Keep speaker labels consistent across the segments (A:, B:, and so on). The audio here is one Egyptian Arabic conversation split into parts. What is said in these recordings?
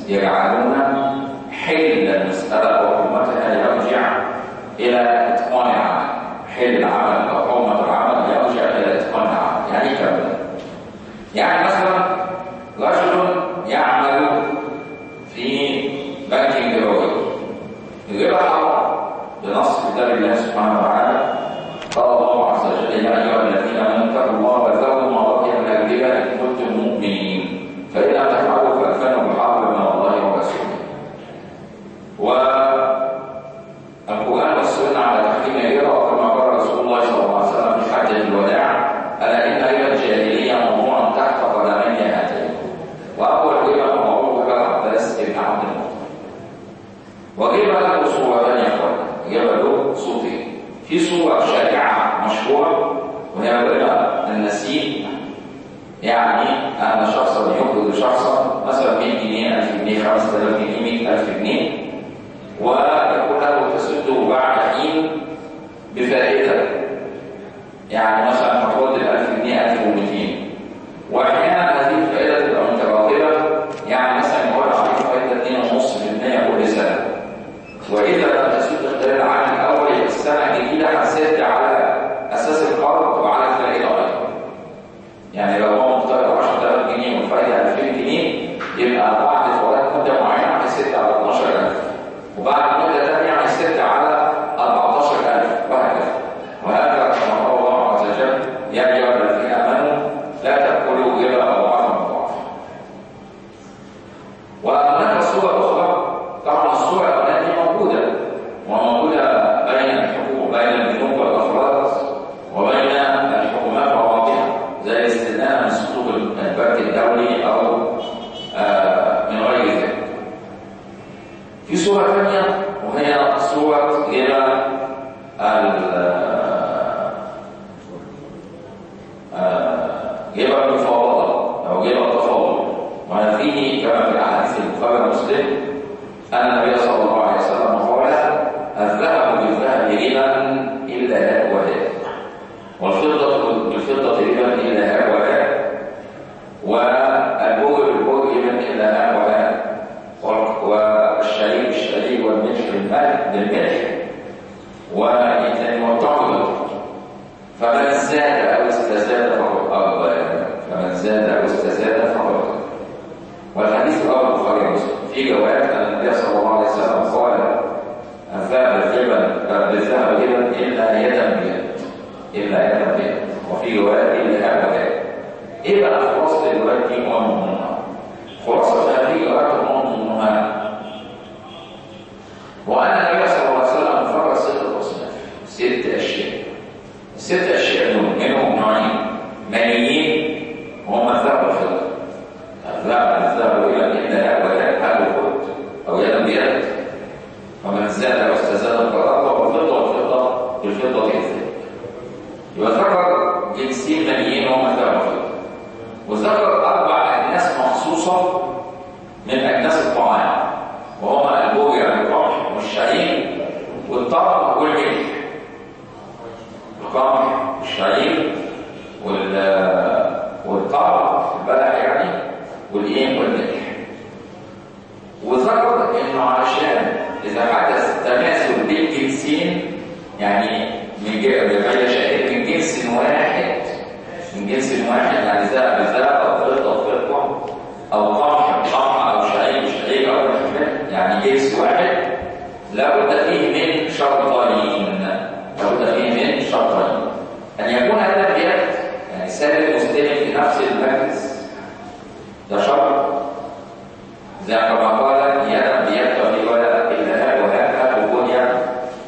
A: يجعلون حل المسألة وحرمتها يرجع إلى إتقان العمل حل العمل أو حرمة العمل يرجع إلى إتقان العمل يعني إيه كلام ده؟ يعني مثلا رجل يعمل في بنك جوي الربا حرام بنص كتاب الله سبحانه وتعالى قال الله عز وجل يا ايها الذين امنوا اتقوا الله وذروا ما بقي من الربا ان كنتم مؤمنين فان لم تفعلوا فاذنوا بحرب من الله ورسوله والقران والسنه على تحريم الربا وكما قال رسول الله صلى الله عليه وسلم في حجه الوداع الا ان ربا الجاهليه موضوع تحت قدمي هاتين واول ربا موضوع ربا عباس بن عبد المطلب وجب له صورتان يا اخوان جب له صوتين في صوره شائعه مشهوره وهي ربا النسيب يعني ان شخصا يقرض شخصا مثلا 100 جنيه 1000 جنيه 5000 جنيه 100000 جنيه ويقول له تسده بعد حين بفائده يعني مثلا هترد ال 1000 جنيه 1200 واحيانا هذه الفائده تبقى متراكبه يعني مثلا يقول عليك فائده 2.5% كل سنه واذا لم تسد خلال العام الاول يبقى السنه الجديده هتسد على اساس القرض وعلى الفائده ايضا يعني لو هو مفترض 10000 جنيه والفائده 2000 جنيه يبقى بعد فوات مده معينه هيسد على 12000 وبعد مده ثانيه هيسد على 14000 وهكذا وهكذا كما قال الله عز وجل يا ايها الذين امنوا لا تاكلوا الربا اضعافا مضاعفه وهناك صورة أخرى طبعا الصورة الأولانية دي موجودة وموجودة بين الحكومة بين البنوك والأفراد وبين الحكومات وبعضها زي الاستثناء من صندوق البنك الدولي أو آه، من غير ذلك. في صورة ثانية وهي صورة غير غير المفاوضة أو غير التفاوض وهذا فيه كما في الأحاديث البخاري ومسلم أن النبي صلى الله عليه وسلم قال الذهب بالذهب ربا إلا هاء وهاء والفضة بالفضة ربا إلا هاء وهاء والبر بالبر ربا إلا هاء وهاء والشريك بالشريك والملح بالملح بالملح والإنسان والطعم فمن زاد أو استزاد فقد أرضى فمن زاد أو استزاد فقد أرضى والحديث رواه البخاري ومسلم في جواب ان النبي صلى الله عليه وسلم قال الذهب الربا بالذهب ربا الا يدا بيد الا يدا بيد وفي روايه الا ابدا ايه بقى خلاصه الروايات دي ومضمونها؟ خلاصه هذه الروايات ومضمونها وان النبي صلى الله عليه وسلم فرق ست اصناف ست اشياء الست اشياء دول منهم نوعين ماليين وهم الذهب والفضه الذهب الذهب الى الا هؤلاء هذا الخلد او يدا بيد ومن زاد او استزاد القرار والفضه والفضه بالفضه كذلك يبقى ذكر جنسين ماليين وهم الذهب والفضه وذكر اربع اجناس مخصوصه من اجناس الطعام وهما البوجع والقمح والشعير والطعم والملح القمح والشعير والطعم البلح يعني والايه والملح وذكر انه عشان اذا حدث تماثل بين جنسين يعني من غير شيء من جنس واحد من جنس واحد يعني ذهب ذهب او فضه فضه او قمح قمح او شعير شعير او ملح يعني جنس واحد لابد فيه من شرطين لابد فيه من شرطين ان يكون هذا بيد يعني سالم مستلم في نفس المجلس ده شرط زي كما قال يدا بيد وفي ولا الا هذا وهذا وجود يد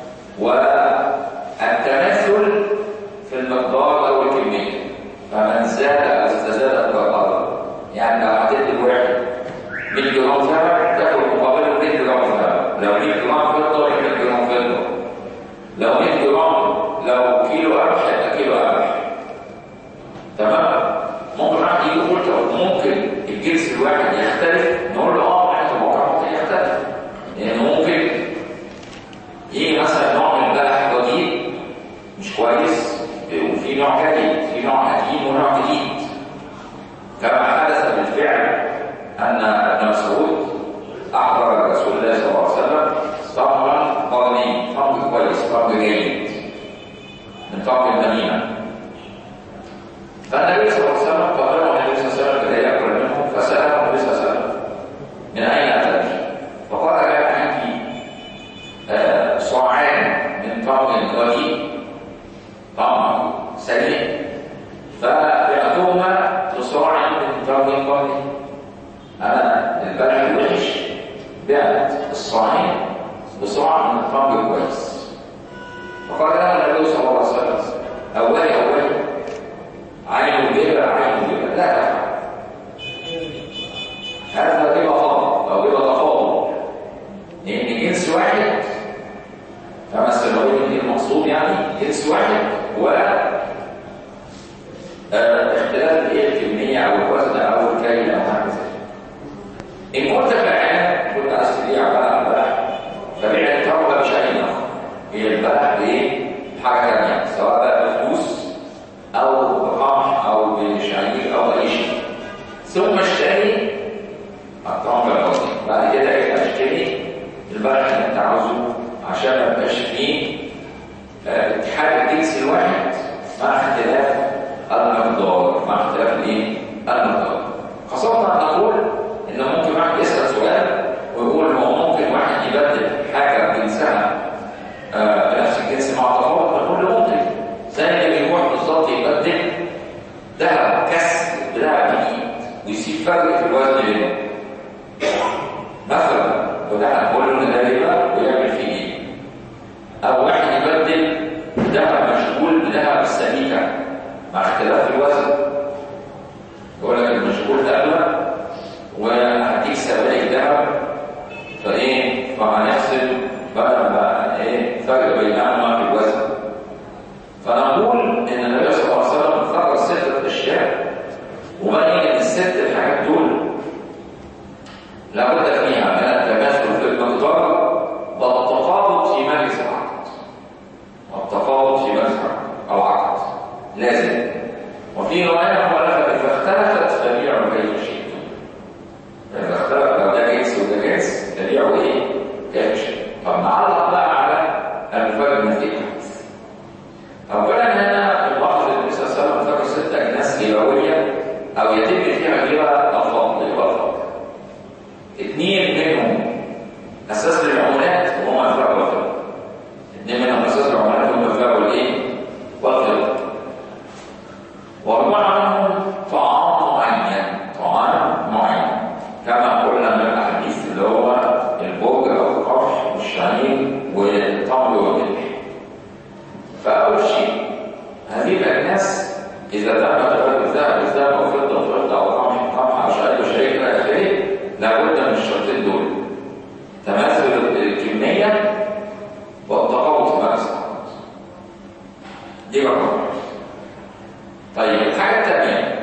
A: والتماثل في المقدار او الكميه فمن زاد او استزاد فقد يعني لو هتدي الواحد 100 جرام ذهب تاخد مقابله 100 جرام ذهب لو 100 جرام فضه يبقى 100 جرام فضه لو 100 جرام لو كيلو قمح يبقى كيلو قمح تمام ممكن واحد يجي يقول طب ممكن الجنس الواحد يختلف نقول له اه احنا الواقع ممكن يختلف لان ممكن يجي مثلا نوع من البلح رديء مش كويس وفي نوع جديد في نوع قديم ونوع جديد كما حدث بالفعل ان ابن مسعود من طعم المدينة فالنبي صلى الله عليه وسلم قال له النبي صلى الله عليه وسلم لا يأكل منه فسأله النبي صلى الله عليه وسلم من أين أتت؟ فقال جاء عندي آه، صاعان من طعم ودي طعم سيء فبعتهما بصاع من طعم ودي أنا البلح الوحش بعت الصاعين بصاع من الطعم كويس فقال له النبي صلى الله عليه وسلم أولي أولي عين الجبل عين الجبل لا تفعل هذا ربا فضل أو ربا تفاضل لأن جنس واحد فمثل الرجل المقصود يعني جنس واحد و آه، اختلاف الايه الكميه او الوزن او الكيل او حاجه زي كده. ان كنت فعلا كنت عايز تبيع بقى البلح فبيع التمر بشيء اخر هي البلح بايه؟ حاجه ثانيه سواء بقى بفلوس او بقمح او بشعير او اي شيء ثم اشتري الطعم البسيط بعد كده ايه اشتري البلح اللي انت عاوزه عشان ما يبقاش فيه آه، اتحاد الجنس الواحد مع اختلاف المقدار مع اختلاف الايه؟ المقدار خاصة نقول ان ممكن واحد يسأل سؤال ويقول هو ممكن واحد يبدل حاجة جنسها آه، بنفس الجنس مع تفاوت نقول له ممكن زي اللي بيروح بالظبط يبدل ذهب كسر بذهب جديد ويسيب فرق في الوزن بينهم مثلا وده هنقول له ان ده ربا ويعمل فيه ايه او واحد يبدل ذهب مشغول بذهب السبيكه مع اختلاف الوزن يقول لك المشغول ده اغلى وهديك سبائك ذهب فايه فهنحسب بقى بقى ايه فرق بينهما في الوزن فنقول ان النبي صلى الله عليه وسلم ذكر ستة اشياء وبين ان الست الحاجات دول لابد فيها من التماثل في المقدار والتفاوض في مجلس العقد والتفاوض في مجلس العقد لازم وفي روايه مؤلفه اذا اختلفت فبيعوا كيف شئتم اذا اختلف لو ده جنس وده جنس فبيعوا ايه؟ كيف شئتم طب نعرض بقى على الفرق من في تحت اولا هنا الملاحظ النبي صلى الله عليه وسلم ذكر ست اجناس ربويه او يتم فيها ربا الفضل والفضل اثنين منهم اساس للعملات وهم الفرق والفضل اثنين منهم اساس للعملات وهم الفرق والايه؟ والفضل واربعه منهم طعام معين طعام معين كما قلنا من الاحاديث اللي هو البوج او القرح والشعير والطعم والملح فأول شيء هذه الأجناس إذا ذهب تغير الذهب الذهب أو فضة فضة أو قمح قمح أو شعير وشعير إلى آخره لابد من الشرطين دول تماثل الكمية والتقوط في مجلس العقد دي رقم واحد. طيب الحاجة الثانية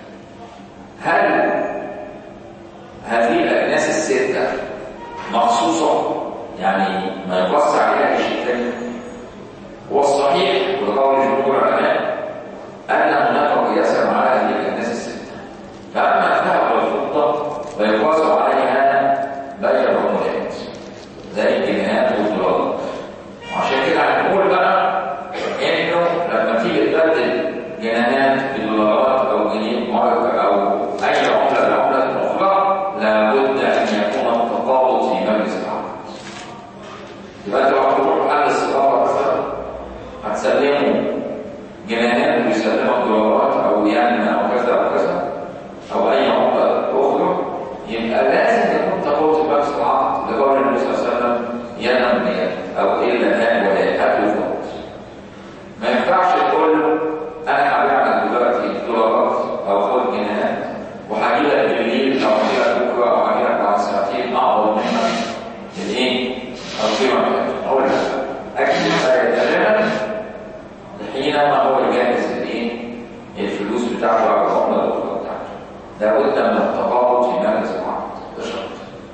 A: هل هذه الأجناس الستة مخصوصة يعني ما يقص عليها شيء ثاني والصحيح وقول جمهور العلماء ان هناك قياسا على هذه الاجناس السته فاما الذهب والفضه فيقاس عليها بيع العملات زي الجنيهات والدولارات وعشان كده هنقول بقى انه لما تيجي تبدل جنيهات بدولارات او جنيه مرة او اي عمله بعمله اخرى لابد ان يكون التفاوض في مجلس العقد يبقى انت لو هتروح محل الصرافه مثلا هتسلموا جنيهات ويسلموا دولارات او ين او كذا او كذا او اي عمله اخرى يبقى لازم يكون تفاوت في نفس العقد لقول النبي صلى الله عليه وسلم ينا بنيت او الا هات ولا هات وفوت ما ينفعش تقول له انا هبيع لك دلوقتي دولارات او خد جنيهات وهجي لك بالليل او هجي لك بكره او هجي لك بعد ساعتين اعظم منك الايه؟ القيمه بتاعتك اقول لك اكتب تماما حينما هو يجهز الايه؟ الفلوس بتاعته او العمله الاخرى بتاعته لابد من التفاوض في مجلس العقد ده شرط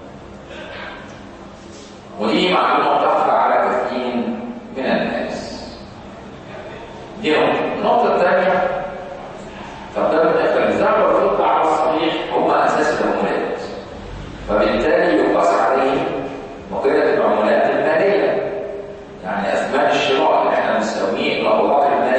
A: ودي معلومه تخفى على كثير من الناس دي نقطه النقطه الثانيه فقدام الاخر الذهب والفضه على الصحيح هما اساس العملات فبالتالي يقاس عليه بقيه العملات الماليه يعني اثمان الشراء اللي احنا بنسميه الاوراق الماليه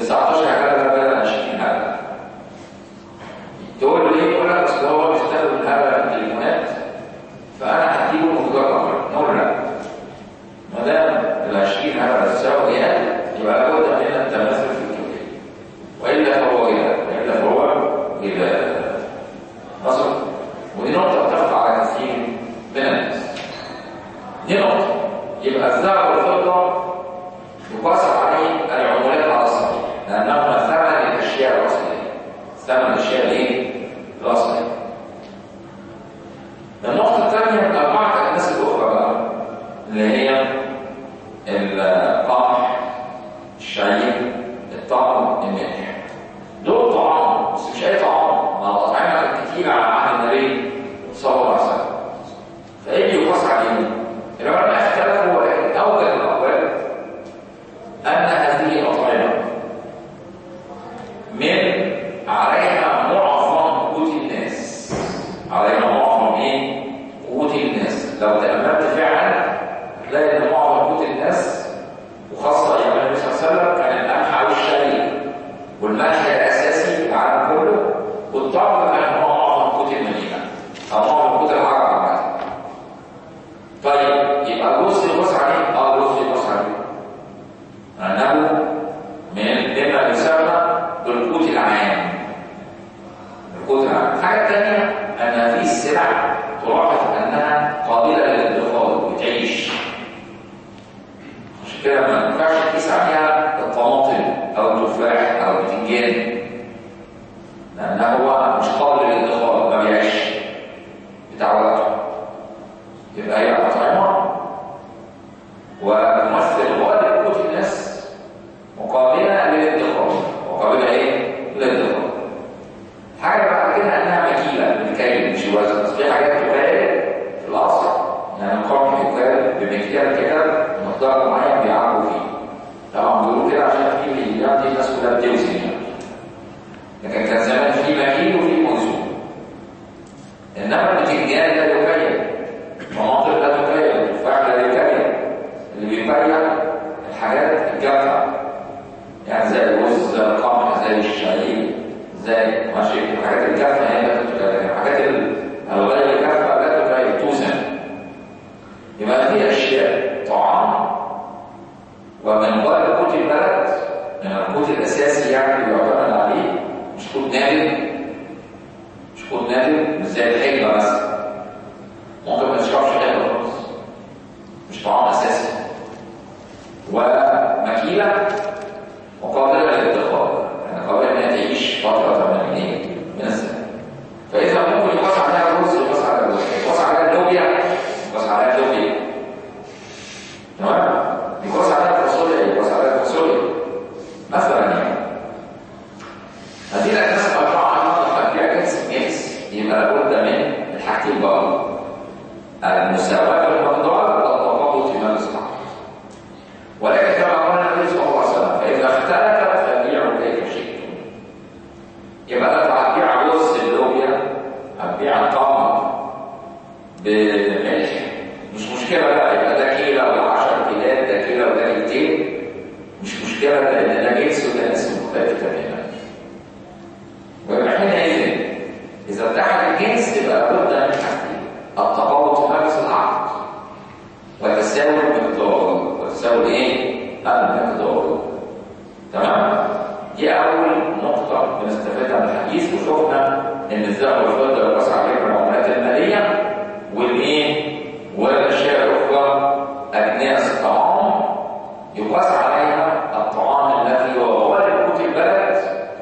A: 19 هبله بدل 20 هبله تقول له ليه؟ يقول لك اصل هو بيستخدم الهبله في التليفونات فانا هديله مقدار اكبر نقول لا ما دام ال 20 هبله تساوي ريال يبقى لابد من التماثل في الكميه والا فهو غير والا فهو غير مصر ودي نقطه بتخفى على كثير من الناس دي نقطه يبقى الذهب والفضه يقاس عليه العمولات على الصحيح لانهما ثمن الاشياء الاصليه ثمن الاشياء الايه؟ الاصليه النقطه الثانيه من اربعه الاجناس الاخرى بقى اللي هي القمح الشعير الطعم الملح دول طعام بس مش اي طعام ما الاطعمه كانت كتير على عهد النبي صلى الله عليه وسلم فايه اللي يقاس عليه؟ العلماء اختلفوا ولكن اوجد الاقوال ان هذه الاطعمه من عليها معظم قوت الناس عليها معظم ايه؟ قوت الناس لو تاملت فعلا هتلاقي ان معظم قوت الناس وخاصه ايام النبي صلى الله عليه وسلم كان القمح والشعير والملح الاساسي في العالم كله والطعم كان هو معظم قوت المدينه او معظم قوت العرب عامه طيب يبقى الرز يقص عليه اه الرز يقص عليه انه من مما يسمى بالقوت العام القوت العام الحاجه الثانيه ان هذه السلع تلاحظ انها قابله للادخار بتعيش عشان كده ما ينفعش تقيس عليها الطماطم او التفاح او البتنجان لان هو مش قابل للادخار ما بيعيش بتاع وقته يبقى هي اطعمه وتمثل غالب قوت الناس مقابله للادخار مقابله ايه؟ للادخار حاجه بعد كده انها مكيله بالكيل مش الوزن بس في حاجات تقال في الاصل يعني القمح يقال بمكيال كده مقدار معين بيعرفوا فيه طبعا بيقولوا كده عشان في الايام دي الناس كلها بتوزن يعني لكن كان زمان في مكيل وفي موزون انما البتنجان لا يكيل مناطق لا تكيل التفاح لا يكيل اللي بيكيل الحاجات الجافه يعني زي الرز زي القمح زي الشعير زي ماشي الحاجات الجافه هي لا تتكلم الحاجات الغير الجافه لا تتكلم توزن يبقى هذه اشياء طعام ومن غير قوت البلد من القوت الاساسي يعني اللي يعتمد عليه مش قوت نادر مش قوت نادر مش زي الحلبه مثلا ممكن ما تشربش حلبه خالص مش طعام اساسي ومكيله مقابله للادخار يعني قابله انها تعيش فتره من الايه؟ من الزمن فاذا ممكن يقاس عليها الرز يقاس عليها الرز يقاس عليها اللوبيا يقاس عليها اللوبيا تمام يقاس عليها الفاصوليا يقاس عليها الفاصوليا مثلا يعني هذه الاجناس الاربعه ايضا فيها جنس جنس يبقى لابد من الحاجتين بقى المساواه بالمقدار والتفاوت في مال الصحه ولكن كما قال النبي صلى الله عليه وسلم فاذا اختلفت فبيعوا كيف شئتم يبقى انت هتبيع رز اللوبيا هتبيع التمر بملح مش مشكله بقى يبقى ده كيلو ولا 10 كيلات ده كيلو وده كيلتين مش مشكله لان ده جنس وده جنس مختلف تماما ويبقى حينئذ اذا اتحد الجنس يبقى لابد من حاجتين التفاوت في مجلس العقد وتساوي المقدار وتساوي ايه؟ المقدار تمام؟ دي أول نقطة بنستفادها من الحديث وشفنا إن الذهب والفضة يقاس عليهم العملات المالية والإيه؟ والأشياء الأخرى أجناس الطعام يقاس عليها الطعام الذي هو غالب قوت البلد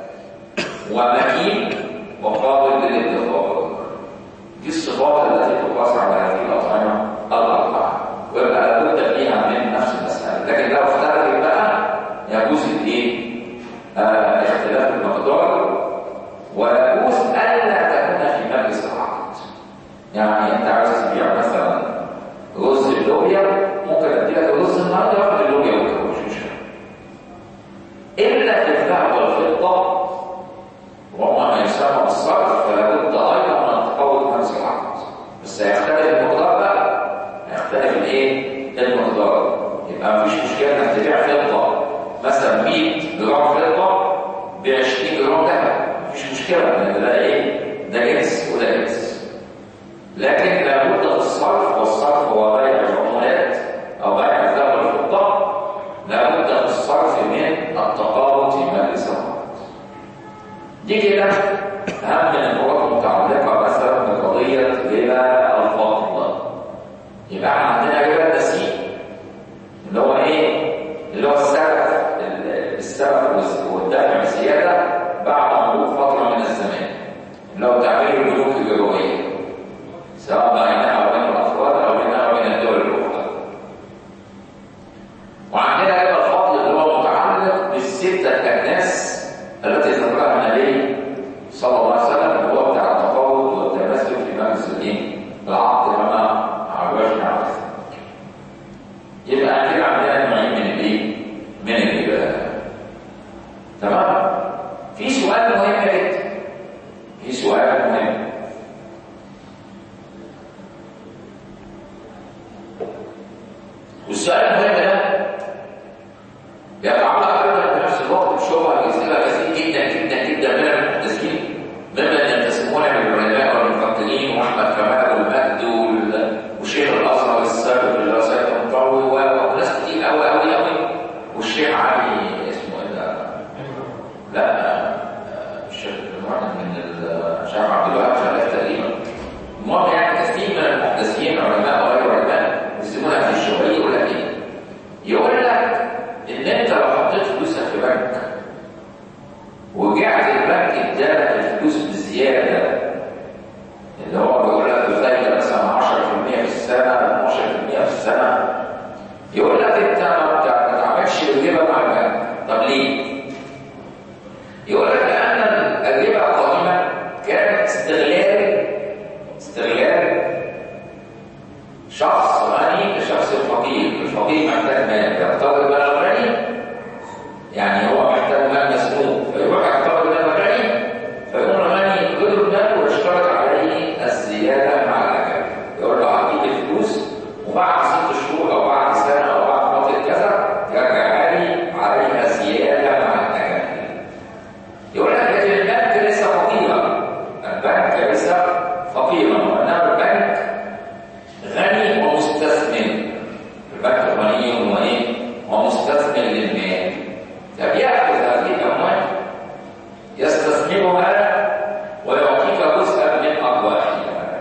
A: ومكين وقابل للادخار دي الصفات التي تقاس على هذه الأطعمة الأربعة ويبقى لابد فيها من نفس المسألة لكن لو اختلفت بقى يجوز الإيه؟ آه اختلاف المقدار ويجوز ألا تكون في مجلس العقد يعني أنت عايز تبيع مثلا رز اللوبيا ممكن أدي لك الرز النهارده واخد اللوبيا وأنت مش مشكلة إلا في الذهب والفضة وهما ما يسمى بالصرف فلابد أيضا من التفاوض مجلس العقد بس هيختلف المقدار بقى هيختلف الايه؟ المقدار يبقى مفيش مشكله انك تبيع فضه مثلا 100 جرام فضه ب 20 جرام ذهب مفيش مشكله لان ده ايه؟ ده جنس وده جنس لكن لابد في الصرف والصرف هو بيع العملات او بيع الذهب والفضه لابد في الصرف من التقابض في مجلس العقد دي كده اهم من النقط المتعلقه مثلا بقضيه ربا الفضل يبقى احنا عندنا ربا النسيج اللي هو ايه؟ اللي هو السلف السلف والدفع زياده بعد مرور فتره من الزمان اللي هو تعبير البنوك الربويه سواء بينها وبين الافراد او بينها وبين الدول الاخرى وعندنا ربا الفضل اللي هو متعلق بالسته الاجناس التي ذكرها النبي صلى الله عليه وسلم اللي هو بتاع التفاوض والتمسك في مجلس الدين العقد كما عرفنا على يبقى كده عندنا نوعين من الايه؟ من الربا تمام؟ في سؤال مهم جدا في سؤال مهم والسؤال المهم ده يتعلق ايضا بنفس الوقت بشبهه يسالها كثير جدا جدا جدا من المحدثين ممن ينتسبون للعلماء والمفكرين واحمد كمال والمهد والشيخ الازهر السابق اللي هو سيد المطوي وناس كتير قوي قوي قوي والشيخ علي اسمه ايه ده؟ لا الشيخ واحد من الشيخ عبد الوهاب شغال تقريبا المهم يعني كثير من المحدثين علماء وغير علماء يسمونها في الشغل يقول لك ايه؟ يقول لك ان انت لو حطيت فلوسك في بنك ورجعت البنك ادالك الفلوس بزياده اللي هو بيقول لك الفايده مثلا 10% في السنه 12% في السنه يقول لك انت ما تعملش الربا مع البنك طب ليه؟ يقول لك لان الربا قائمه كانت استغلال استغلال شخص غني لشخص فقير الفقير محتاج مال يقترض مال الغني يعني هو محتاج مال مسموم فيروح يقترض مال الغني فيقوم الغني يقدر المال ويشترط عليه الزياده مع الاجل يقول له هديك الفلوس وبعد ست شهور او بعد سنه او بعد فتره كذا يرجع لي عليها زياده مع الاجل يقول لك لكن البنك ليس فقيرا البنك ليس فقيرا وانما البنك غني ومستثمر البنك غني وايه ومستثمر للمال فبيأخذ هذه الأموال يستثمرها ويعطيك جزءا من أرباحها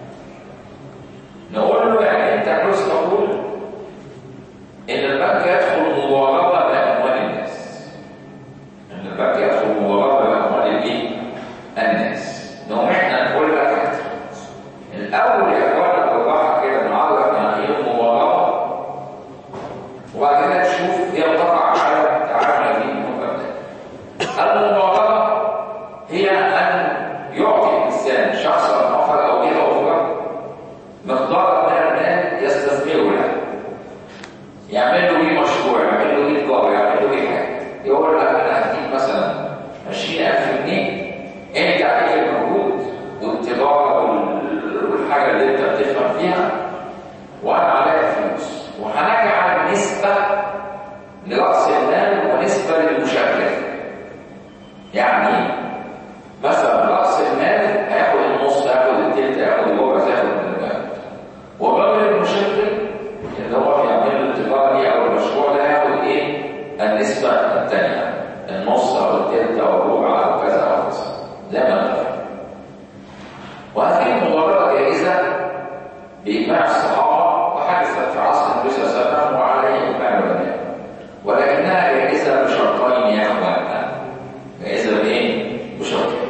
A: نقول له يعني أنت عاوز تقول إن البنك يدخل مضاربة بأموال الناس إن البنك يدخل مضاربة بأموال الإيه؟ الناس نقوم إحنا نقول لك الأول يا إخوانا بالراحة كده نعرف يعني إيه المضاربة وبعد كده تشوف هي تقع على تعامل مين المضاربة هي أن يعطي الإنسان شخصا آخر أو جهة أخرى مقدارا من المال يستثمره له يعمل له بيه مشروع يعمل له بيه تجارة يعمل له بيه حاجة يقول لك أنا هديك مثلا 20000 جنيه أنت عليك المجهود والتجارة والحاجة اللي أنت بتفهم فيها وأنا عليا الفلوس وهنجعل نسبة لرأس المال ونسبة للمشاركة يعني مثلا رأس المال هياخد النص هياخد التلت هياخد الربع هياخد المال وقبل المشاركة اللي هو بيعمل التجارة دي أو المشروع ده هياخد إيه؟ النسبة الثانية النص أو التلت أو الربع أو كذا أو كذا زي ما اتفقنا وهذه المضاربة جائزة بإجماع الصحابة وحدثت في عصر النبي صلى الله عليه وسلم وعليه إجماع العلماء ولكنها جائزة بشرطين يا أخوانا جائزة بإيه؟ بشرطين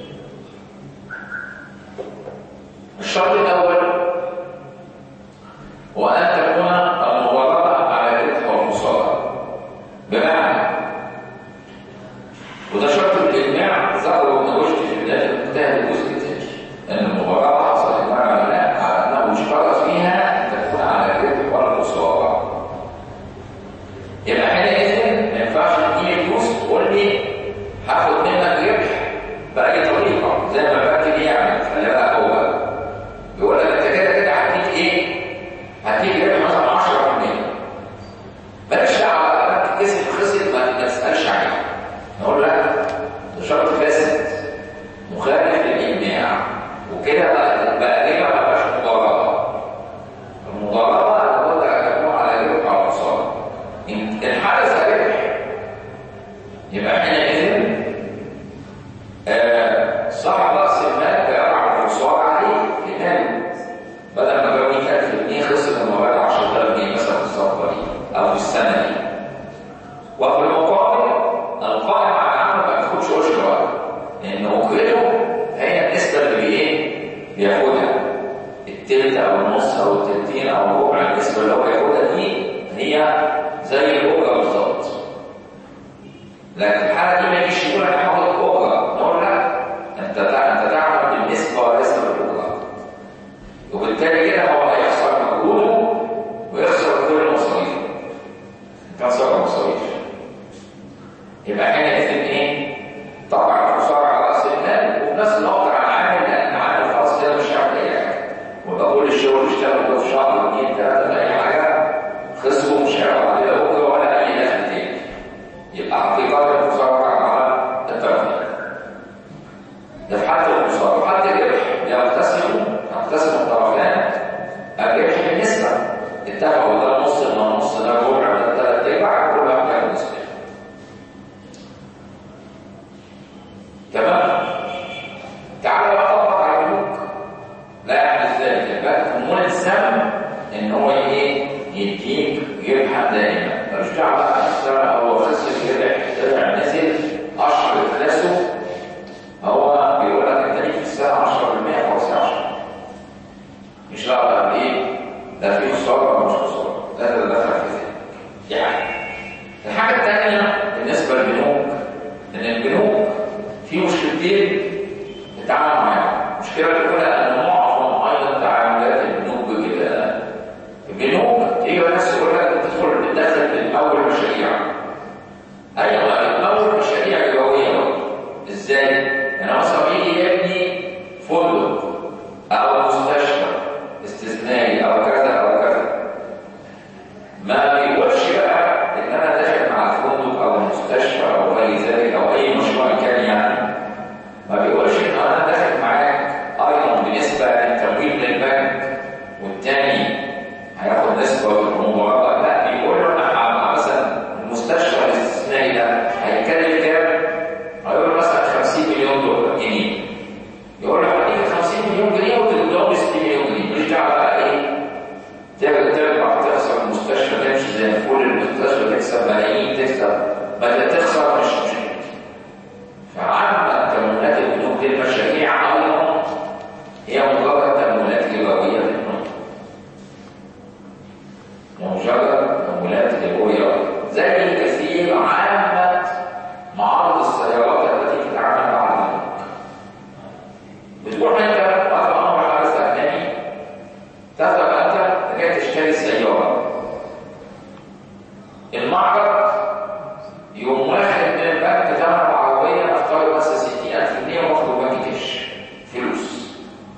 A: الشرط الأول هو أن تكون المضاربة على الربح والخسارة بمعنى وده شرط الإجماع ذكره ابن رشد في بداية المجتهد الجزء الثاني أن المضاربة حصل إجماع العلماء على أنه يشترط فيها أن تكون على الربح والخسارة يبقى حينئذ ما ينفعش تديني فلوس تقول لي هاخد منك ربح بأي طريقة زي ما البنك بيعمل خلي بالك هو يقول لك أنت كده كده هديك إيه؟ هديك ربح مثلا 10% مالكش دعوة البنك كسب خسر ما يبقى حينئذ آه، صاحب راس المال بيقع الخساره عليه لان بدل ما جاب 100000 جنيه خسر المواد 10000 جنيه مثلا في الصفقه دي او في السنه دي وفي المقابل القائم على العمل ما بياخدش قرش واحد لان اجرته هي النسبه اللي بايه؟ بياخدها التلت او النص او التلتين او الربع النسبه اللي هو بياخدها دي هي زي الاجره بالظبط لكن الحاله دي ما يجيش يقول انا هاخد اجره نقول لا انت تع- انت تعمل بالنسبه وليس بالاجره وبالتالي كده هو هيخسر مجهوده ويخسر كل المصاريف كسر مصاريف يبقى حينئذ ايه؟ طبعا الخساره على راس المال وفي نفس الوقت على العامل لان العامل خلاص كده مش هيعمل اي حاجه وبقول الشغل اشتغل في شهر اثنين ثلاثه اي حاجه خسروا مش هيعمل عليه اجره ولا اي دخل تاني يبقى حقيقه الخساره على التوفيق ده في حالة الخسارة حالة الربح يقتسم يقتسم الطرفان الربح بالنسبة اتفقوا ده نص ده نص ده ربع ده ثلاث ارباع كل واحد ياخد نسبة تمام تعالى بقى طبق على البنوك لا يحدث ذلك البنك ملزم ان هو ايه يديك ربحا دائما ملوش دعوه بقى خسر او خسر ربح طلع نزل اشهر افلاسه هو بيقول لك انت ليك في السنه 10% خلاص 10 مش لا بقى ايه لا في خساره ولا مش خساره لا ده دخل في ذلك يعني الحاجه الثانيه بالنسبه للبنوك ان البنوك في مشكلتين نتعامل معاهم المشكله الاولى ان معظم ايضا تعاملات البنوك بكده البنوك تيجي ناس يقول لك انت تدخل تدخل الاول مشاريع ايوه الاول مشاريع ربويه برضه. ازاي؟ انا مثلا يجي يبني فندق او مستشفى استثنائي او كذا او كذا ما بيقولش بقى ان انا داخل مع الفندق او المستشفى او اي ذلك او اي مشروع كان يعني ما بيقولش ان انا داخل معاك ايضا بالنسبه للتمويل من البنك والتاني هياخد نسبه في المباراه لا بيقول له انا هبقى مثلا المستشفى الاستثنائي ده هيكلف كام؟ هيقول له مثلا 50 مليون دولار جنيه يقول له هديك 50 مليون جنيه وتدوم 60 مليون جنيه مش دعوه بقى ايه ترجع ترجع تخسر المستشفى تمشي زي الفل المستشفى تكسب ملايين تكسب بدل تخسر مش مش فعامة تمويلات البنوك للمشاريع ايضا هي مجرد تمويلات ربويه للبنوك مجرد تمويلات ربويه زي كثير عامة معارض السيارات التي تتعامل مع البنوك بتروح انت مثلا امر حارس اجنبي تذهب انت جاي تشتري سياره المعرض يوم واحد من البنك ثمن العربيه نفترض مثلا 60000 جنيه واخد البنك كاش فلوس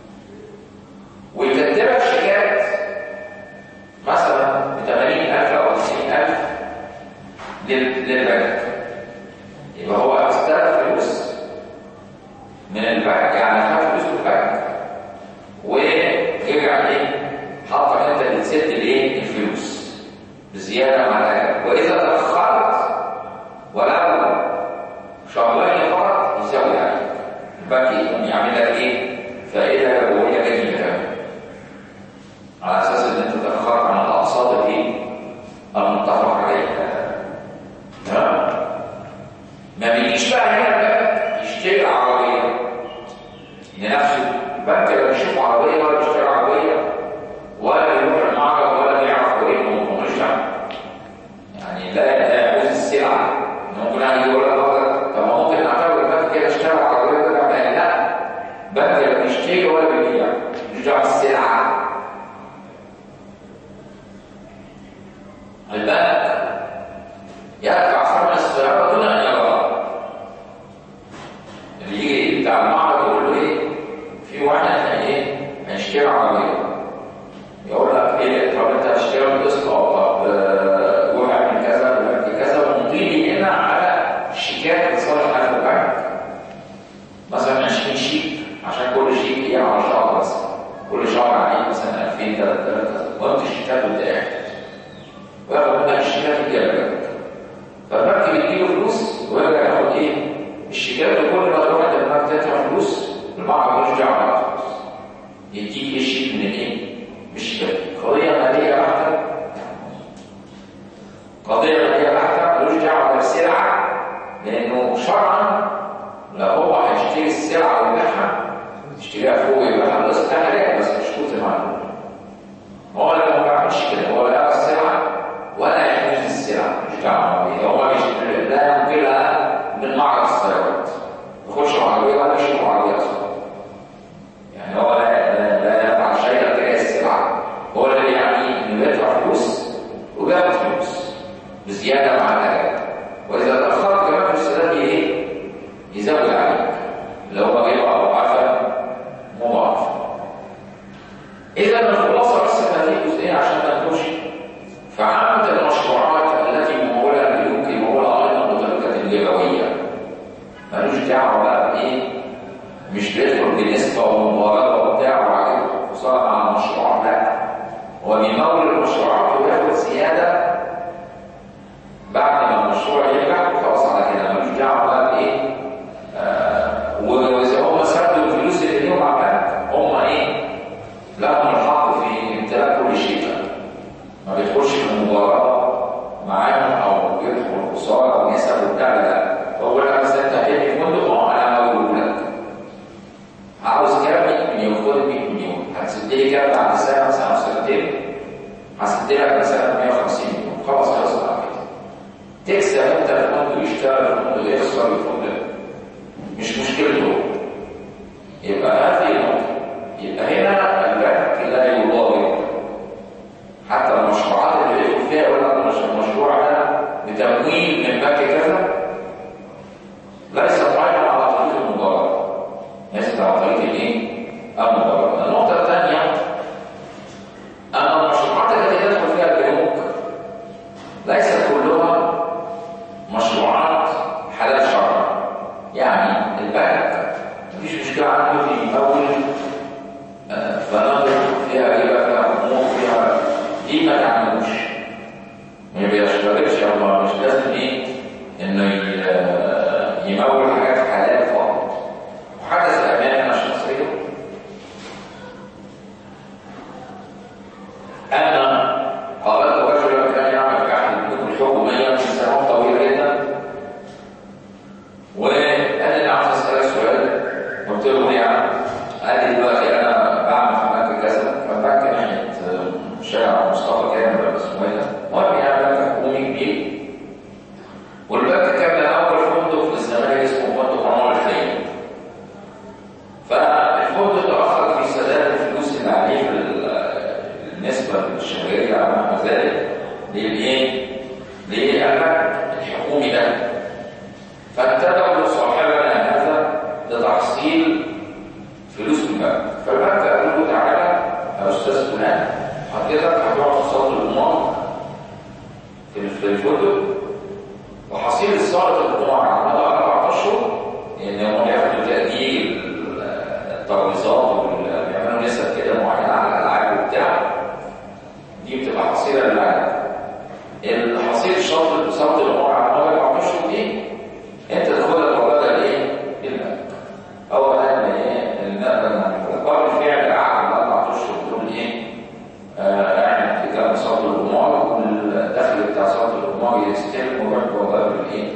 A: ويكتبك شيكات مثلا ب 80000 او 90000 لل- للبنك يبقى هو استلف فلوس من البنك يعني خد فلوس من البنك ورجع ايه حطك انت اللي تسد الايه الفلوس بزياده مع الاجل واذا تاخرت ولو شهرين فقط يساوي عليك البنك يقوم يعمل لك ايه فائده ربويه جميله كمان على اساس ان انت تاخرت عن الاقساط الايه المتفق عليها تمام ما بيجيش بقى هنا البنك يشتري عربيه لنفسه البنك لا بيشوف عربيه ولا بيشتري عربيه ولا يروح المعرض ولا يعرف هو ايه هو مش دعوه يعني لا لا يعوز السلعه ممكن يعني يقول لك بقى، طب ما ممكن نعتبر البنك كده اشترى عربيه ولا لا لا البنك لا بيشتري ولا بيبيع مش دعوه بالسلعه البنك يدفع ثمن السياره دون ان يرى لانه شرعا لو هو هيشتري السلعه ويبيعها يشتريها فوق ويبيعها بس ده حاجه بس مش كتر معلوم هو لو ما بيعملش كده هو لا السلعه ولا يحجز السلعه مش دعوه بيه هو مش لا ينقلها من معرض السيارات يخش عربيه ولا يشوف عربيه اصلا يعني هو لا لا, لا يفعل شيئا تجاه السلعه هو اللي يعني انه بيدفع فلوس وبياخد فلوس بزياده مع الاجل واذا تاخرت كمان في السداد ايه؟ يزود عليك اللي هو بيبقى اضعافا مضاعفه اذا الخلاصه بس في هذه الجزئيه عشان ما نخش فعامه المشروعات التي مموله بالبنوك مموله ايضا بطريقه ربويه ملوش دعوه بقى بايه مش بيدخل بنسبه ومباراه وبتاع وعليه خساره مع المشروعات لا هو بيمول المشروعات وياخد زياده بعد ما المشروع ينجح خلاص على كده ملوش دعوه بقى بايه آه واذا هم سدوا الفلوس اللي ليهم على البنك هم ايه لهم الحق في امتلاك كل شيء ما بيدخلش في المباراه معاهم او بيدخل خساره ونسب وبتاع لا هو لك بس انت هتبني فندق اه انا هقول لك عاوز كام 100 مليون خد 100 مليون هتسد لي كام بعد سنه سنه او سنتين هسد لك مثلا 150 مليون خلاص خلص على كده تكسب انت الفندق يشتغل الفندق يخسر الفندق مش مشكلته يبقى هذه النقطه يبقى هنا البنك لا يضارب حتى المشروعات اللي بيدخل فيها يقول لك المشروع ده بتمويل من بنك كذا ليس قائما على طريق المضاربه ليس على طريق الايه؟ المضاربه النقطه الثانيه ان المشروعات التي يدخل فيها البنوك ليست كلها مشروعات حلال شرعا يعني البنك مفيش مشكله عنده في يمول فنظر فيها ربا فيها حقوق فيها دي ما تعملوش ما بيشترطش الله مش لازم ايه انه يمول حاجات حلال فقط وحدث امامنا شخصيا ان قابلت رجلا كان يعمل في احد البنوك الحكوميه من سنوات طويله جدا وقال لي عاوز اسالك سؤال قلت له ليه يا عم؟ قال لي دلوقتي انا بعمل في بنك كذا فالبنك ناحيه شارع مصطفى كامل ولا اسمه ايه ده؟ المهم يعني بنك حكومي كبير والبنك كان اول فندق في الزمالك اسمه فندق عمر الخير فالفندق تاخر في سداد الفلوس اللي عليه في النسبه الشهريه على ما ذلك للايه؟ للبنك الحكومي ده فانتدبوا صاحبنا هذا لتحصيل فلوس البنك فالبنك قال له تعالى يا استاذ فلان حضرتك هتقعد في صاله القمار في الفندق وحصيل الصاله القمار على مدى اربع اشهر ان هم بياخدوا تاجيل الترابيزات وبيعملوا نسب كده معينه على الالعاب وبتاع دي بتبقى حصيله للعاب الحصيل الشرط صاله القمار على مدى اربع اشهر دي انت تاخدها المبادره لايه؟ للبنك اولا قبل فعل العقد اربع اشهر دول ايه؟ اعمل اتجاه صوت القمار والدخل بتاع صوت القمار يستلم ويروح بوابه الايه؟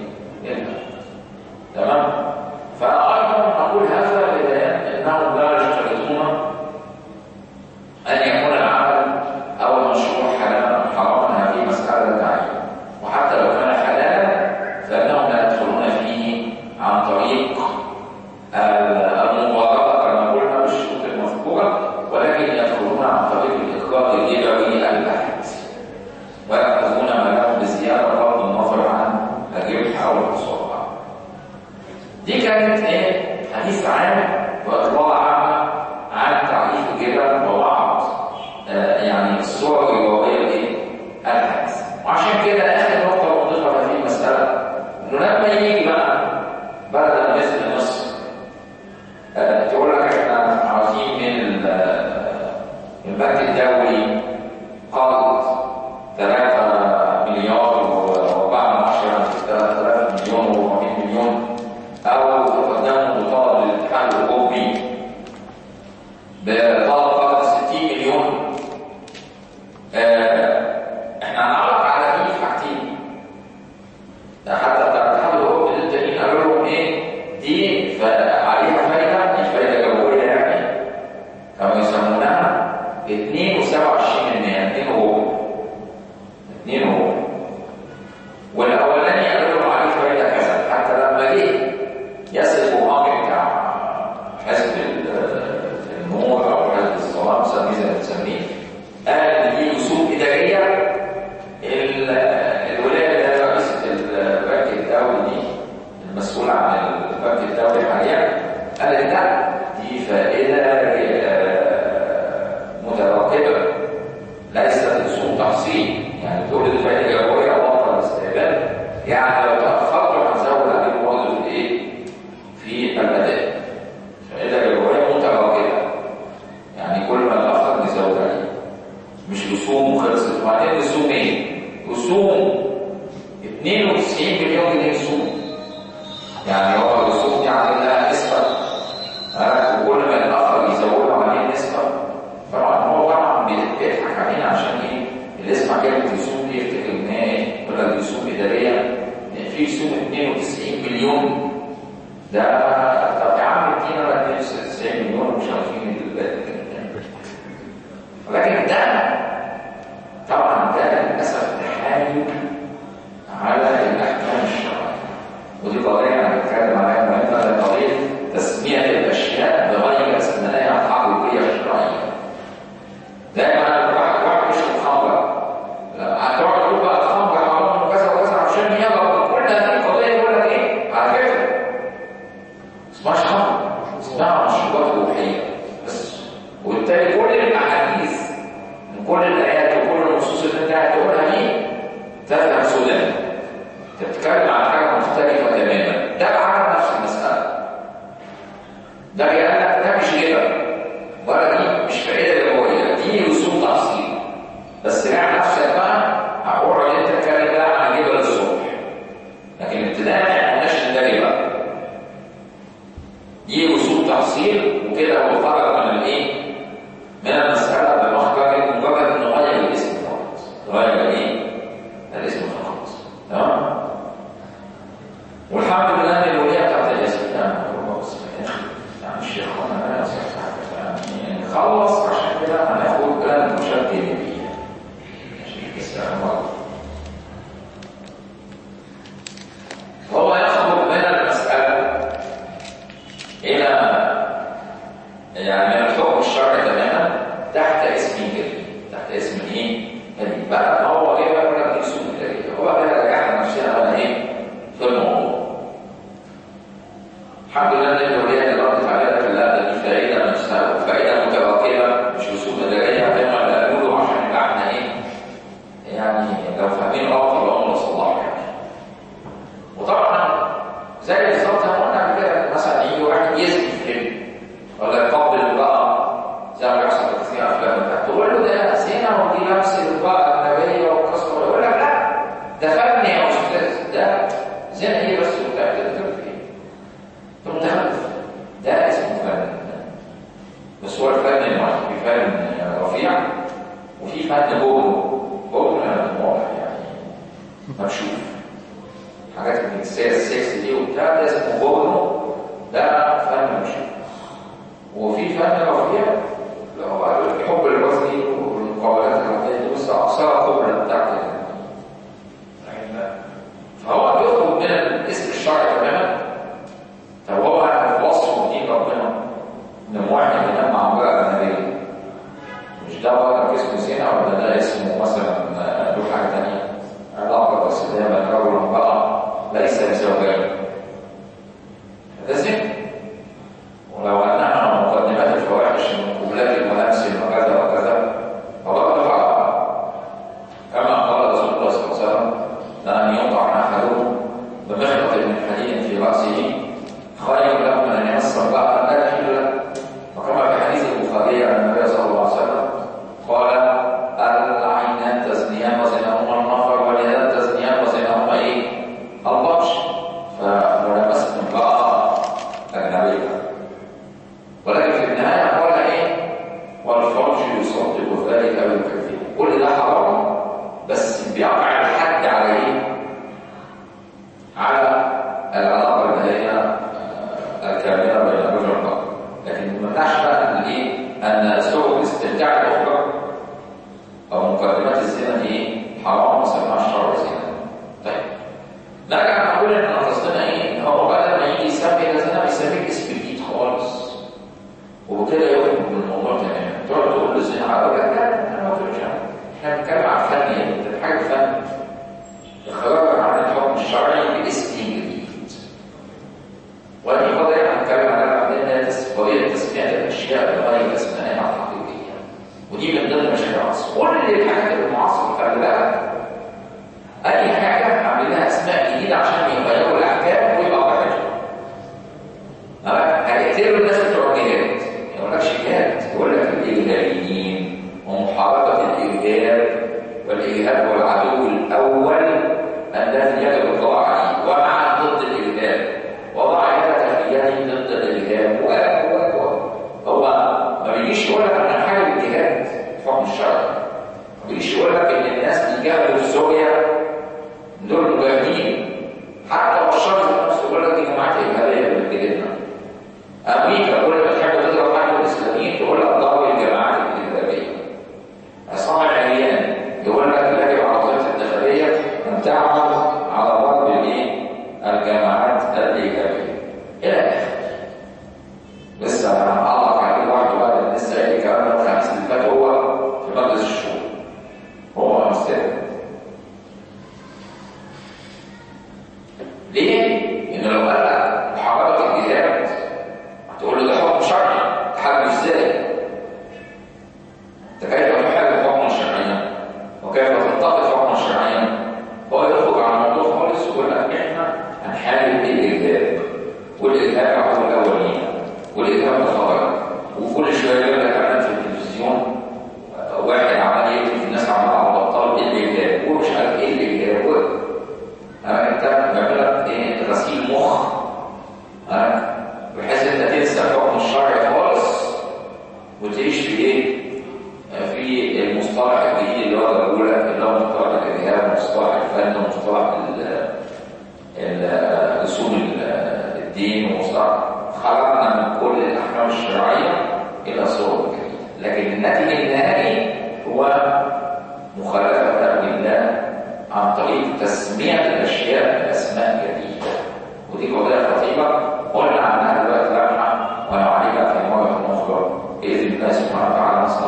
A: تمام؟ فايضا نقول هذا لبيان انهم لا يشترطون ان يكون العمل او المشروع حلالا حراما هذه مساله تعين وحتى لو كان حلالا فانهم لا يدخلون فيه عن طريق المبادرة كما قلنا بالشروط المذكورة ولكن يدخلون عن طريق الإقرار الربوي البحت ويأخذون ما لهم بزيادة بغض النظر عن الربح أو الخسارة. دي كانت إيه؟ حديث عام وإطلاع عامة عن تعريف الربا وبعض آه يعني الصور الربوية إيه؟ الحديث. وعشان كده آخر نقطة نضيفها في هذه المسألة إنه لما يجي بقى بلد مثل مصر تقول لك احنا عاوزين من البنك الدولي قرض 3 مليار و4 10 3000 مليون و400 مليون او قدامه مطالب للاتحاد الاوروبي بطلب قرض 60 مليون احنا هنعرض على دي حاجتين حتى بتاع الاتحاد الاوروبي يعني لو تاخرت هتزود عليك برضه في الايه؟ في الاداء فاذا الروايه متراكمه يعني كل ما تاخر نزود عليه مش رسوم خلصت وبعدين رسوم ايه؟ رسوم 92 مليون جنيه رسوم يعني هو الرسوم دي عليها نسبه ها؟ وكل ما يتاخر يزودوا عليه نسبه طبعا هو طبعا بي- بيضحك علينا عشان ايه؟ اللي يسمع كلمه رسوم دي يفتكر ان هي ايه؟ يقول لك رسوم اداريه في رسوم 92 مليون ده طب يا عم ادينا ولا 92 مليون مش عارفين ال- ولكن ده طبعا ده للاسف تحايل على الاحكام الشرعيه ودي قضيه انا بتكلم عليها مهمه ده قضيه تسميه الاشياء بغير اسمائها الحقيقيه الشرعيه دايما الواحد واحد يشرب خمره هتقعد تقول بقى الخمر حرام وكذا وكذا عشان يغلط كل هذه القضيه يقول لك ايه على فكره اسمهاش خمر اسمها مشروبات روحيه بس وبالتالي كل الاحاديث من كل الايات وكل النصوص اللي انت هتقولها دي تذهب سدى انت بتتكلم عن حاجه مختلفه تماما ده بعرف نفس المساله ده بيقول لك ده مش ربا ولا دي مش فائده ربويه دي رسوم تحصيل بس راجع نفسك بقى هقول ان انت تتكلم بقى عن جبل الصبح لكن ابتداء ما يعملناش ان ده ربا دي رسوم تحصيل وكده هو خرج من الايه؟ من المسألة بمخرج مجرد انه غير الاسم فقط غير الايه؟ الاسم فقط تمام؟ والحمد لله ان الولية بتاعت الاسم ده هو بس يعني الشيخ وانا لا يعني نخلص عشان كده هناخد كلام مشدد فيه عشان بس أنا هو يخرج من المسألة إلى يعني من الحكم الشرعي تماما تحت اسم جديد تحت اسم ايه؟ جديد بقى هو ايه بقى يقول لك اسم جديد هو بقى رجعنا نفسنا بقى ايه؟ في الموضوع الحمد لله ان الوليه اللي ردت عليها ده لا ده دي فائده نفسها فائده متراكمه مش رسوم اداريه زي ما بيقولوا عشان يبقى احنا ايه؟ يعني لو فاهمين غلط يبقى هم صلاح يعني وطبعا زي بالظبط زي ما قلنا قبل كده مثلا يجي واحد يزني في فيلم ولا يقبل امرأة زي ما بيحصل في كثير أفلام بتاعت تقول له ده زنا ودي لمس المرأة النبية وقصة يقول لك لا ده فن يا أستاذ ده زنا إيه بس وبتاع كده تقول إيه؟ ده متخلف ده اسمه فن بس هو الفن الواحد في فن رفيع وفي فن بورنو بورنو يعني واضح يعني مكشوف حاجات الجنسية السكس دي وبتاع ده اسمه بورنو ده فن مكشوف وفي فن رفيع اللي هو الحب الوزني والمقابلات الرفيعية دي بص أقصاها قبلة بتاعت فهو بيخرج من الاسم الشرعي تماما طب هو في وصفه دين ربنا ان واحد ينام مع امرأة أجنبية مش ده بقى اسمه زنا ولا ده اسمه مثلا له حاجة تانية علاقة جسدية بين رجل وامرأة ليس بزوجين ده زنا ولو انها مقدمات الفواحش من خرجنا من كل الاحكام الشرعيه الى صور جديده لكن الناتج النهائي هو مخالفه امر الله عن طريق تسميه الاشياء باسماء جديده ودي قضيه خطيره قلنا عنها دلوقتي لمحه ونعيدها في مره اخرى باذن الله سبحانه وتعالى نسال